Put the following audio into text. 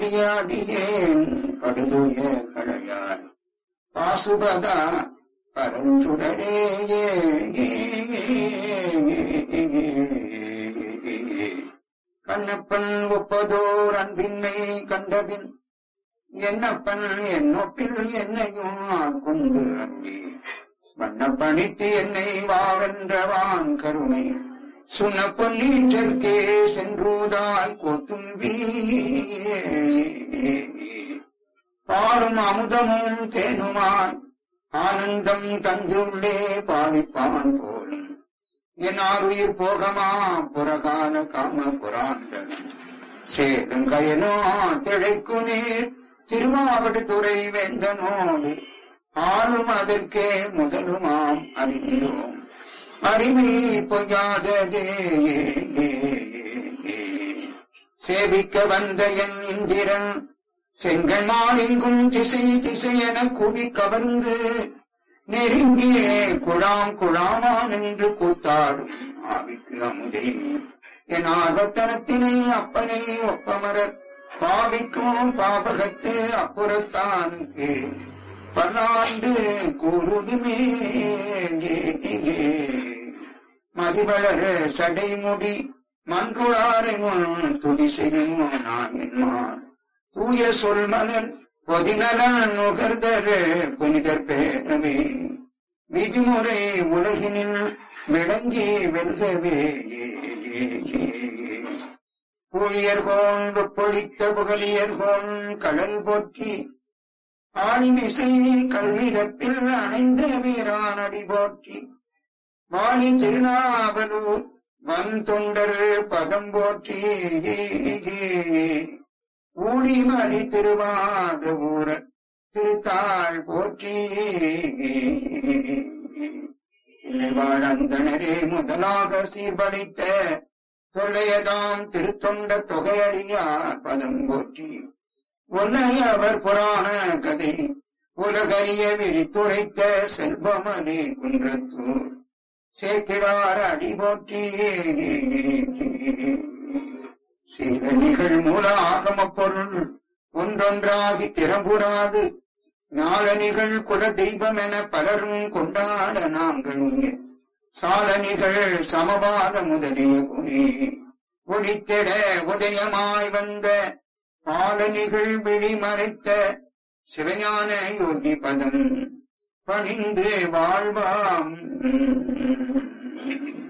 அடியேன் படுதுய கடையார் பாசுபதா பரஞ்சுடரே கண்ணப்பன் ஒப்பதோர் அன்பின்மை கண்டபின் என்னப்பன் என்னொப்பில் என்னையும் ஆட்கொண்டு அன்பி வண்ணப்பணித்து என்னை வாவென்றவான் கருணை சுன பொன்னீற்றற்கே சென்றூதாய் கோத்தும்பி பாலும் அமுதமும் தேனுமாய் ஆனந்தம் தந்துள்ளே பாவிப்பான் போலும் என் ஆறுயிர் போகமா புறகால காம புராந்தகம் சேரும் கயனோ திளைக்கு நீர் திருவாவடுதுறை வேந்தனோடு ஆளும் அதற்கே முதலுமாம் அறிந்தோம் அறிவை பொய்யாததே சேவிக்க வந்த என் இந்திரன் செங்கன்மால் எங்கும் திசை திசையென கூவி கவர்ந்து நெருங்கியே குழாம் குழாமா நின்று கூத்தாடும் ஆவிக்கு அமுதே என் ஆர்வத்தனத்தினை அப்பனை ஒப்பமரர் பாவிக்கும் பாபகத்து அப்புறத்தானுக்கு பல்லாண்டு கூறுதுமே மதிவளர் சடைமுடி மன்றுளாரை முன் துதி செய்யும் நாயன்மார் தூய சொல் மலர் பொதிநலன் நுகர்தர் புனிதர் பேரவே விதிமுறை உலகினில் விளங்கி வெல்கவே புலியர்கோன் பொழித்த புகழியர்கோன் கடல் போற்றி ஆணிமிசை கல்விதப்பில் அணைந்த வீரானடி போற்றி வாணி திருநாவலூர் வன் தொண்டர் பதம் போற்றி ஊழிமலி திருவாத ஊர திருத்தாள் போற்றி இல்லைவாழந்தனரே முதலாக சீர்படைத்த தொல்லையதாம் திருத்தொண்ட தொகையடியார் பதம் போற்றி உன்னை அவர் புராண கதை உலகறிய விரித்துரைத்த செல்வமணி குன்றத்தூர் சேக்கிடார் அடி போற்றி சில நிகழ் மூல ஆகம பொருள் ஒன்றொன்றாகி திறம்புறாது ஞாழனிகள் குல தெய்வம் என பலரும் கொண்டாட நாங்கள் இங்கே சாலனிகள் சமவாத முதலிய புனி ஒளித்திட உதயமாய் வந்த பாலனிகள் விழிமறைத்த சிவஞான யோகி பதம் பணிந்து வாழ்வாம்